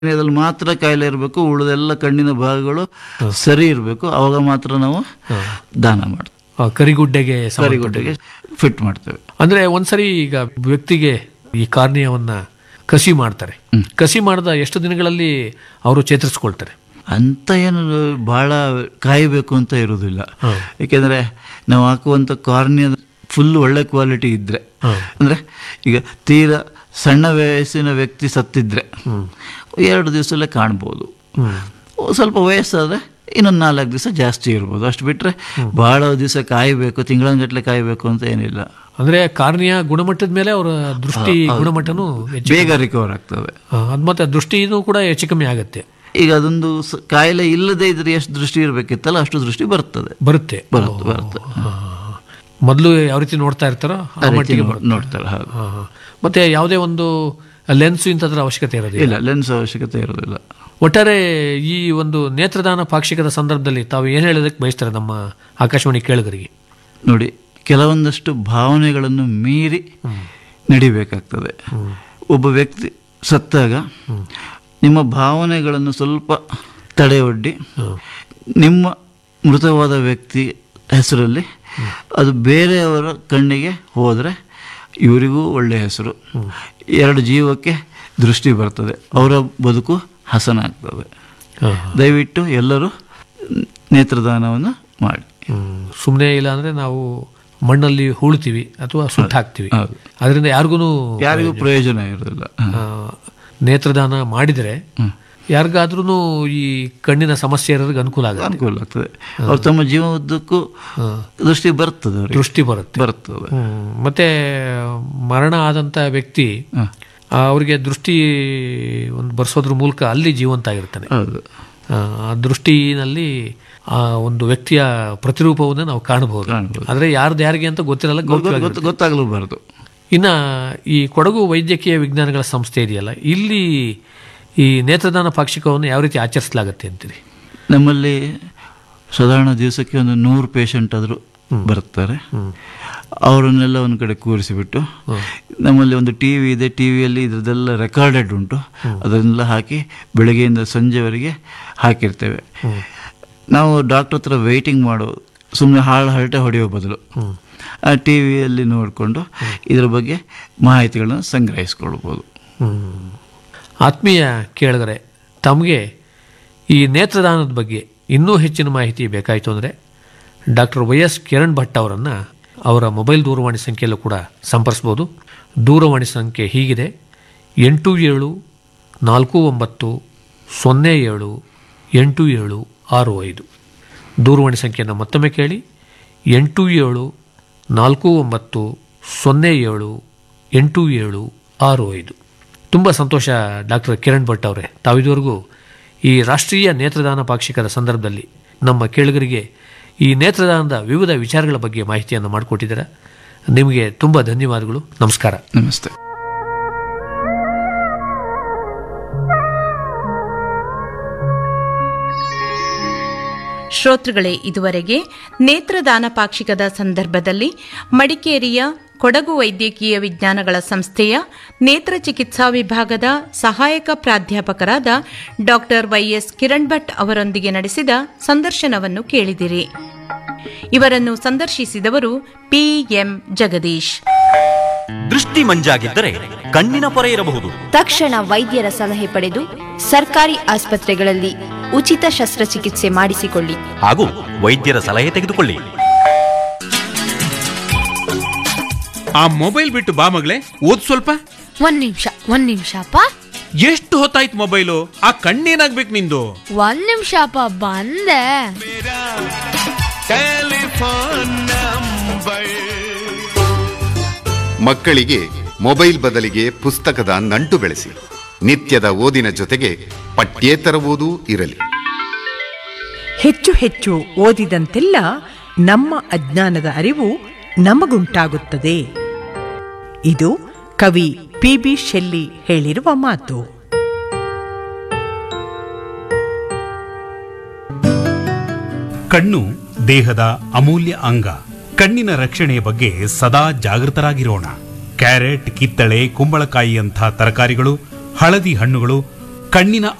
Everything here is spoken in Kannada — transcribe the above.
ಕಾರ್ನಿಯಾದಲ್ಲಿ ಮಾತ್ರ ಕಾಯಿಲೆ ಇರಬೇಕು ಉಳಿದೆಲ್ಲ ಕಣ್ಣಿನ ಭಾಗಗಳು ಸರಿ ಇರಬೇಕು ಅವಾಗ ಮಾತ್ರ ನಾವು ದಾನ ಮಾಡ್ತೇವೆ ಆ, ಕರಿಗುಡ್ಡೆಗೆ ಸಂಬಂಧ- ಕರಿಗುಡ್ಡೆಗೆ ಫಿಟ್ ಮಾಡ್ತೇವೆ ಅಂದ್ರೆ ಒಂದ್ಸರಿ ಈಗ ವ್ಯಕ್ತಿಗೆ ಈ ಕಾರ್ನಿಯವನ್ನ ಕಸಿ ಮಾಡ್ತಾರೆ ಕಸಿ ಮಾಡಿದ ಎಷ್ಟು ದಿನಗಳಲ್ಲಿ ಅವರು ಚೇತರಿಸ್ಕೊಳ್ತಾರೆ ಅಂತ ಏನು ಭಾಳ ಕಾಯಬೇಕು ಅಂತ ಇರೋದಿಲ್ಲ ಏಕೆಂದರೆ ನಾವು ಹಾಕುವಂಥ ಕಾರ್ನಿಯ ಫುಲ್ ಒಳ್ಳೆ ಕ್ವಾಲಿಟಿ ಇದ್ದರೆ ಅಂದರೆ ಈಗ ತೀರಾ ಸಣ್ಣ ವಯಸ್ಸಿನ ವ್ಯಕ್ತಿ ಸತ್ತಿದ್ರೆ ಎರಡು ದಿವಸದಲ್ಲೇ ಕಾಣ್ಬೋದು ಸ್ವಲ್ಪ ವಯಸ್ಸಾದರೆ ಇನ್ನೊಂದು ನಾಲ್ಕು ದಿವಸ ಜಾಸ್ತಿ ಇರ್ಬೋದು ಅಷ್ಟು ಬಿಟ್ಟರೆ ಭಾಳ ದಿವಸ ಕಾಯಬೇಕು ತಿಂಗಳಂಗಟ್ಲೆ ಕಾಯಬೇಕು ಅಂತ ಏನಿಲ್ಲ ಅಂದ್ರೆ ಕಾರ್ನಿಯ ಗುಣಮಟ್ಟದ ಮೇಲೆ ಅವರ ದೃಷ್ಟಿ ಗುಣಮಟ್ಟನೂ ಹೆಚ್ಚು ಬೇಗ ರಿಕವರ್ ಆಗ್ತವೆ ಆ, ಅದ್ ಮತ್ತೆ ದೃಷ್ಟಿನೂ ಕೂಡ ಹೆಚ್ಚು ಕಮ್ಮಿ ಆಗುತ್ತೆ ಈಗ ಅದೊಂದು ಸ- ಕಾಯಿಲೆ ಇಲ್ಲದೆ ಇದ್ರೆ ಎಷ್ಟು ದೃಷ್ಟಿ ಇರಬೇಕಿತ್ತಲ್ಲ ಅಷ್ಟು ದೃಷ್ಟಿ ಬರ್ತದೆ ಬರುತ್ತೆ ಬರುತ್ತೆ ಬರುತ್ತೆ ಮೊದಲು ಯಾವ ರೀತಿ ನೋಡ್ತಾ ಇರ್ತಾರೋ ಆ ಆ ರೀತಿ ಮಟ್ಟಿಗೆ ನೋ- ನೋಡ್ತಾರೆ ಹೌದು ಆ, ಆ. ಮತ್ತೆ ಯಾವುದೇ ಒಂದು ಲೆನ್ಸ್ ಇಂಥದ್ರ ಅವಶ್ಯಕತೆ ಇರೋದಿಲ್ಲ ಇಲ್ಲ ಲೆನ್ಸ್ ಅವಶ್ಯಕತೆ ಇರೋದಿಲ್ಲ ಒಟ್ಟಾರೆ ಈ ಒಂದು ನೇತ್ರದಾನ ಪಾಕ್ಷಿಕದ ಸಂದರ್ಭದಲ್ಲಿ ತಾವು ಏನು ಹೇಳೋದಕ್ಕೆ ಬಯಸ್ತಾರೆ ನಮ್ಮ ಆಕಾಶವಾಣಿ ಕೇಳುಗರಿಗೆ ನೋಡಿ ಕೆಲವೊಂದಷ್ಟು ಭಾವನೆಗಳನ್ನು ಮೀರಿ ನಡಿಬೇಕಾಗ್ತದೆ ಒಬ್ಬ ವ್ಯಕ್ತಿ ಸತ್ತಾಗ ನಿಮ್ಮ ಭಾವನೆಗಳನ್ನು ಸ್ವಲ್ಪ ತಡೆಯೊಡ್ಡಿ ನಿಮ್ಮ ಮೃತವಾದ ವ್ಯಕ್ತಿ ಹೆಸರಲ್ಲಿ ಅದು ಬೇರೆಯವರ ಕಣ್ಣಿಗೆ ಹೋದರೆ ಇವರಿಗೂ ಒಳ್ಳೆಯ ಹೆಸರು ಎರಡು ಜೀವಕ್ಕೆ ದೃಷ್ಟಿ ಬರ್ತದೆ ಅವರ ಬದುಕು ಹಸನಾಗ್ತದೆ ದಯವಿಟ್ಟು ಎಲ್ಲರೂ ನೇತ್ರದಾನವನ್ನು ಮಾಡಿ ಸುಮ್ಮನೆ ಇಲ್ಲ ಅಂದ್ರೆ ನಾವು ಮಣ್ಣಲ್ಲಿ ಹೂಳ್ತೀವಿ ಅಥವಾ ಸುಟ್ಟು ಹಾಕ್ತೀವಿ ಹೌದು. ಅದರಿಂದ ಯಾರಿಗೂ ಯಾರಿಗೂ ಪ್ರಯೋಜನ ಇರೋದಿಲ್ಲ ನೇತ್ರದಾನ ಮಾಡಿದರೆ ಯಾರಿಗಾದ್ರೂ ಈ ಕಣ್ಣಿನ ಸಮಸ್ಯೆ ಇರೋರಿಗೆ ಅನುಕೂಲ ಆಗುತ್ತೆ ಅನುಕೂಲ ಆಗ್ತದೆ ಅವ್ರು ತಮ್ಮ ಜೀವ ಉದ್ದಕ್ಕೂ ದೃಷ್ಟಿ ಬರ್ತದೆ ಅವರಿಗೆ ದೃಷ್ಟಿ ಬರುತ್ತೆ ಬರ್ತದೆ ಹ್ಮ್. ಮತ್ತೆ ಮರಣ ಆದಂತ ವ್ಯಕ್ತಿ ಹ. ಆ, ಅವ್ರಿಗೆ ದೃಷ್ಟಿ ಒಂದು ಬರ್ಸೋದ್ರ ಮೂಲಕ ಅಲ್ಲಿ ಜೀವಂತ ಆಗಿರ್ತಾನೆ ಹೌದು ಆ ಆ ದೃಷ್ಟಿನಲ್ಲಿ ಆ ಒಂದು ವ್ಯಕ್ತಿಯ ಪ್ರತಿರೂಪವನ್ನು ನಾವು ಕಾಣಬಹುದು ಕಾಣ್ಬೋದು. ಆದ್ರೆ ಯಾರ್ದು ಯಾರಿಗೆ ಅಂತ ಗೊತ್ತಿರಲ್ಲ ಗೊತ್ತು- ಗೌಪ್ಯವಾಗಿ ಗೊತ್ತು- ಗೊತ್ತಾಗಲೂಬಾರದು ಇನ್ನ ಈ ಕೊಡಗು ವೈದ್ಯಕೀಯ ವಿಜ್ಞಾನಗಳ ಸಂಸ್ಥೆ ಇದೆಯಲ್ಲ ಇಲ್ಲಿ ಈ ನೇತ್ರದಾನ ಪಾಕ್ಷಿಕವನ್ನು ಯಾವ ರೀತಿ ಆಚರಿಸಲಾಗುತ್ತೆ ಅಂತೀರಿ ನಮ್ಮಲ್ಲಿ ಸಾಧಾರಣ ದಿವಸಕ್ಕೆ ಒಂದು ನೂರು ಪೇಷಂಟ್ ಆದರೂ ಬರ್ತಾರೆ ಅವರನ್ನೆಲ್ಲ ಒಂದು ಕಡೆ ಕೂರಿಸಿಬಿಟ್ಟು ನಮ್ಮಲ್ಲಿ ಒಂದು ಟಿ ವಿ ಇದೆ ಟಿ ವಿಯಲ್ಲಿ ಇದ್ರದ್ದೆಲ್ಲ ರೆಕಾರ್ಡೆಡ್ ಉಂಟು ಅದನ್ನೆಲ್ಲ ಹಾಕಿ ಬೆಳಗ್ಗೆಯಿಂದ ಸಂಜೆವರೆಗೆ ಹಾಕಿರ್ತೇವೆ ನಾವು ಡಾಕ್ಟರ್ ಹತ್ರ ವೆಯ್ಟಿಂಗ್ ಮಾಡೋ ಸುಮ್ಮನೆ ಹಾಳು ಹರಟೆ ಹೊಡೆಯೋ ಬದಲು ಆ ಟಿ ವಿಯಲ್ಲಿ ನೋಡಿಕೊಂಡು ಇದ್ರ ಬಗ್ಗೆ ಮಾಹಿತಿಗಳನ್ನು ಸಂಗ್ರಹಿಸ್ಕೊಳ್ಬೋದು ಆತ್ಮೀಯ ಕೇಳಿದರೆ ತಮಗೆ ಈ ನೇತ್ರದಾನದ ಬಗ್ಗೆ ಇನ್ನೂ ಹೆಚ್ಚಿನ ಮಾಹಿತಿ ಬೇಕಾಯಿತು ಅಂದರೆ doctor Y S Kiran Bhat ಅವರನ್ನು ಅವರ ಮೊಬೈಲ್ ದೂರವಾಣಿ ಸಂಖ್ಯೆಯಲ್ಲೂ ಕೂಡ ಸಂಪರ್ಸ್ಬೋದು ದೂರವಾಣಿ ಸಂಖ್ಯೆ ಹೀಗಿದೆ ಎಂಟು ಏಳು ನಾಲ್ಕು ಒಂಬತ್ತು ಸೊನ್ನೆ ಏಳು ಎಂಟು ಏಳು ಆರು ಐದು ದೂರವಾಣಿ ಸಂಖ್ಯೆಯನ್ನು ಮತ್ತೊಮ್ಮೆ ಕೇಳಿ ಎಂಟು ಏಳು ನಾಲ್ಕು ಒಂಬತ್ತು ಸೊನ್ನೆ ಏಳು ಎಂಟು ಏಳು ಆರು ಐದು ತುಂಬ ಸಂತೋಷ ಡಾಕ್ಟರ್ ಕಿರಣ್ ಭಟ್ ಅವರೇ ತಾವಿದುವರೆಗೂ ಈ ರಾಷ್ಟ್ರೀಯ ನೇತ್ರದಾನ ಪಾಕ್ಷಿಕದ ಸಂದರ್ಭದಲ್ಲಿ ನಮ್ಮ ಕೇಳುಗರಿಗೆ ಈ ನೇತ್ರದಾನದ ವಿವಿಧ ವಿಚಾರಗಳ ಬಗ್ಗೆ ಮಾಹಿತಿಯನ್ನು ಮಾಡಿಕೊಟ್ಟಿದ್ದೀರಾ ನಿಮಗೆ ತುಂಬ ಧನ್ಯವಾದಗಳು ನಮಸ್ಕಾರ ನಮಸ್ತೆ ಶ್ರೋತೃಗಳೇ ಇದುವರೆಗೆ ನೇತ್ರದಾನ ಪಾಕ್ಷಿಕದ ಸಂದರ್ಭದಲ್ಲಿ ಮಡಿಕೇರಿಯ ಕೊಡಗು ವೈದ್ಯಕೀಯ ವಿಜ್ಞಾನಗಳ ಸಂಸ್ಥೆಯ ನೇತ್ರ ಚಿಕಿತ್ಸಾ ವಿಭಾಗದ ಸಹಾಯಕ ಪ್ರಾಧ್ಯಾಪಕರಾದ ಡಾಕ್ಟರ್ ವೈಎಸ್ ಕಿರಣ್ ಭಟ್ ಅವರೊಂದಿಗೆ ನಡೆಸಿದ ಸಂದರ್ಶನವನ್ನು ಕೇಳಿದಿರಿ ಇವರನ್ನು ಸಂದರ್ಶಿಸಿದವರು ಪಿಎಂ ಜಗದೀಶ್ ದೃಷ್ಟಿ ಮಂಜಾಗಿದ್ದರೆ ಕಣ್ಣಿನ ಪೊರೆ ಇರಬಹುದು ತಕ್ಷಣ ವೈದ್ಯರ ಸಲಹೆ ಪಡೆದು ಸರ್ಕಾರಿ ಆಸ್ಪತ್ರೆಗಳಲ್ಲಿ ಉಚಿತ ಶಸ್ತ್ರಚಿಕಿತ್ಸೆ ಮಾಡಿಸಿಕೊಳ್ಳಿ ಹಾಗೂ ವೈದ್ಯರ ಸಲಹೆ ತೆಗೆದುಕೊಳ್ಳಿ ಆ ಮೊಬೈಲ್ ಬಿಟ್ಟು ಬಾ ಮಗಳೇ ಓದ್ ಸ್ವಲ್ಪ ಒಂದ್ ನಿಮಿಷ ಒಂದ್ ನಿಮಿಷ ಅಪ್ಪ ಎಷ್ಟು ಹೊತ್ತಾಯ್ತು ಮೊಬೈಲು ಆ ಕಣ್ಣೇನಾಗ್ಬೇಕು ನಿಂದು ಒಂದ್ ನಿಮಿಷ ಅಪ್ಪ ಬಂದೆ ಮಕ್ಕಳಿಗೆ ಮೊಬೈಲ್ ಬದಲಿಗೆ ಪುಸ್ತಕದ ನಂಟು ಬೆಳೆಸಿ ನಿತ್ಯದ ಓದಿನ ಜೊತೆಗೆ ಪಠ್ಯೇತರ ಓದೂ ಇರಲಿ ಹೆಚ್ಚು ಹೆಚ್ಚು ಓದಿದಂತೆಲ್ಲ ನಮ್ಮ ಅಜ್ಞಾನದ ಅರಿವು ನಮಗುಂಟಾಗುತ್ತದೆ ಇದು ಕವಿ ಪಿ ಬಿ ಶೆಲ್ಲಿ ಹೇಳಿರುವ ಮಾತು ಕಣ್ಣು ದೇಹದ ಅಮೂಲ್ಯ ಅಂಗ ಕಣ್ಣಿನ ರಕ್ಷಣೆಯ ಬಗ್ಗೆ ಸದಾ ಜಾಗೃತರಾಗಿರೋಣ ಕ್ಯಾರೆಟ್ ಕಿತ್ತಳೆ ಕುಂಬಳಕಾಯಿಯಂಥ ತರಕಾರಿಗಳು ಹಳದಿ ಹಣ್ಣುಗಳು ಕಣ್ಣಿನ